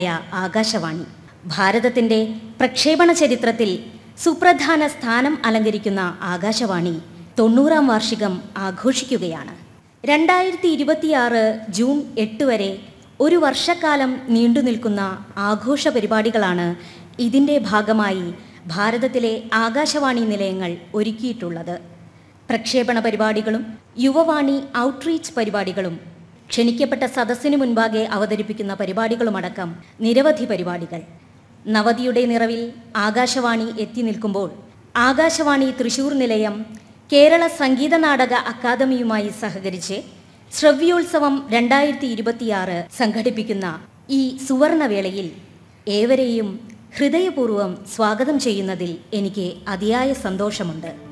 ആകാശവാണി ഭാരതത്തിന്റെ പ്രക്ഷേപണ ചരിത്രത്തിൽ സുപ്രധാന സ്ഥാനം അലങ്കരിക്കുന്ന ആകാശവാണി തൊണ്ണൂറാം വാർഷികം ആഘോഷിക്കുകയാണ് രണ്ടായിരത്തി ഇരുപത്തിയാറ് ജൂൺ എട്ട് വരെ ഒരു വർഷക്കാലം നീണ്ടു നിൽക്കുന്ന ആഘോഷ പരിപാടികളാണ് ഇതിൻ്റെ ഭാഗമായി ഭാരതത്തിലെ ആകാശവാണി നിലയങ്ങൾ ഒരുക്കിയിട്ടുള്ളത് പ്രക്ഷേപണ പരിപാടികളും യുവവാണി ഔട്ട്റീച്ച് പരിപാടികളും ക്ഷണിക്കപ്പെട്ട സദസ്സിനു മുൻപാകെ അവതരിപ്പിക്കുന്ന പരിപാടികളുമടക്കം നിരവധി പരിപാടികൾ നവതിയുടെ നിറവിൽ ആകാശവാണി എത്തി നിൽക്കുമ്പോൾ ആകാശവാണി തൃശൂർ നിലയം കേരള സംഗീത നാടക അക്കാദമിയുമായി സഹകരിച്ച് ശ്രവ്യോത്സവം രണ്ടായിരത്തി ഇരുപത്തിയാറ് സംഘടിപ്പിക്കുന്ന ഈ സുവർണവേളയിൽ ഏവരെയും ഹൃദയപൂർവ്വം സ്വാഗതം ചെയ്യുന്നതിൽ എനിക്ക് അതിയായ സന്തോഷമുണ്ട്